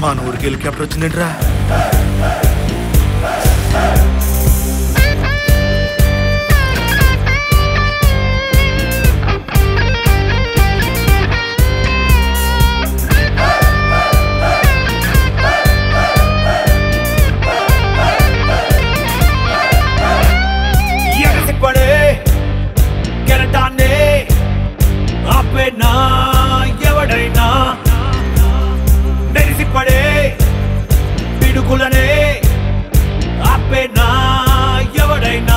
మన ఊరికి హెలికాప్టర్ వచ్చిందేంట్రా ఎగసిపడే కెరటాన్నే ఆపేనా ఎవడైనా మెరిసిపడే పిడుగులనే ఆపేనా ఎవడైనా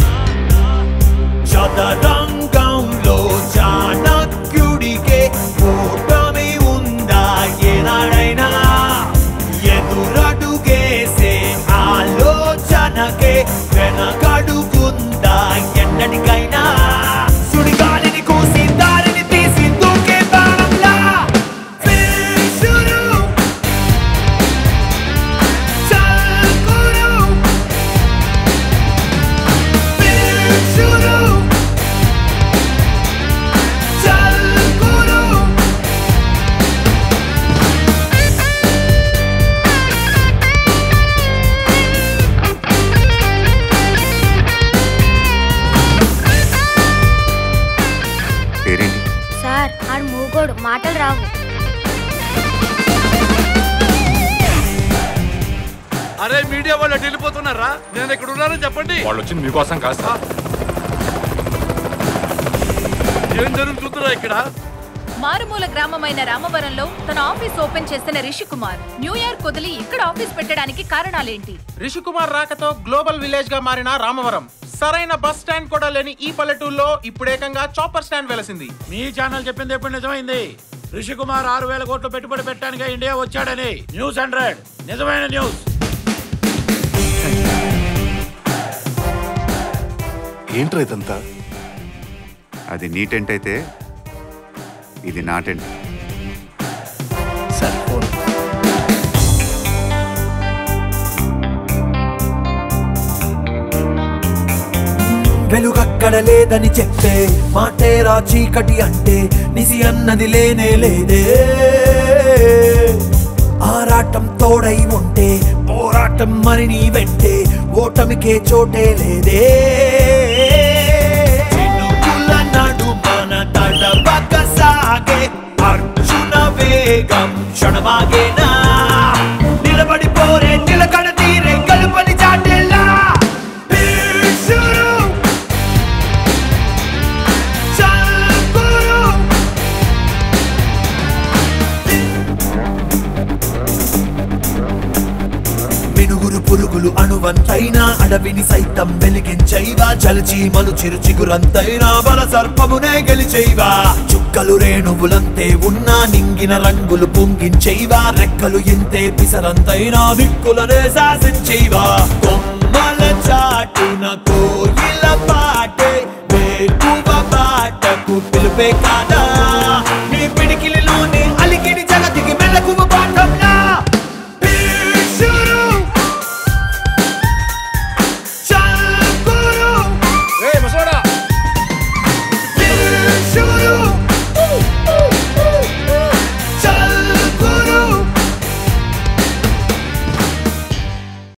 చదరంగంలో చాణక్యుడికే ఓటమి ఉందా ఏనాడైనా ఎదురడుగేసే ఆలోచనకే వెనకడుగుందా ఎన్నటికైనా సుడిగాలిని కూసి దారిని తీసి దూకే బాణంలా ఫినిషురు. చల్కురు. ఫినిషురు. చల్కురు. పేరేంటి సార్ ఆడు మూగోడు మాటలు రావు అరే మీడియా వాళ్ళు అటు వెళ్ళిపోతున్నారా నేను ఇక్కడ ఉన్నానని చెప్పండి వాళ్ళు వచ్చింది మీకోసం కాదు సార్ ఏం జరుగుతుందిరా ఇక్కడ మారుమూల గ్రామమైన రామవరంలో తన ఆఫీస్ ఓపెన్ చేసిన రిషి కుమార్ న్యూయార్క్ వదిలి ఇక్కడ ఆఫీస్ పెట్టడానికి కారణాలేంటి రిషికుమార్ రాకతో గ్లోబల్ విలేజ్ గా మారిన రామవరం సరైన బస్ స్టాండ్ కూడా లేని ఈ పల్లెటూరులో ఇప్పుడేకంగా చాపర్ స్టాండ్ వెలసింది మీ ఛానల్ చెప్పింది ఎప్పుడు నిజమైంది రిషి కుమార్ ఆరు వేల కోట్లు పెట్టుబడి పెట్టడానికి ఇండియా వచ్చాడని న్యూస్ హండ్రెడ్ నిజమైన న్యూస్ ఏంట్రా ఇదంతా అది నీ టెంట్ అయితే ఇది నా టెంట్ సరే ఫోన్ వెలుగక్కడ లేదని చెప్పే మాటేరా చీకటి అంటే నిసి అన్నది లేనే లేదే ఆరాటం తోడై ఉంటే పోరాటం మరి నీ వెంటే ఓటమికే చోటే లేదే చినుకుల నడుమన తడబక సాగే అర్జున వేగం క్షణమాగేనా నిలబడిపోరే నిలకడ తీరే కలుపని చాటేలా భీషుడు చల్పురు మినుగురు పురుగులు అణువంతైనా అడవిని సైతం వెలిగించైవా చలిచీమలు చిరు చిగురంతైనా బల సర్పమునే గెలిచైవా చుక్కలు రేణువులంతే ఉన్నా నింగిన రంగులు పొంగించైవా రెక్కలు ఇంతే పిసరంతైనా దిక్కులనే శాసించైవా కొమ్మల చాటున కోయిల పాటే వేకువ బాటకు పిలిపే కాదా నీ పిడికిలిలోని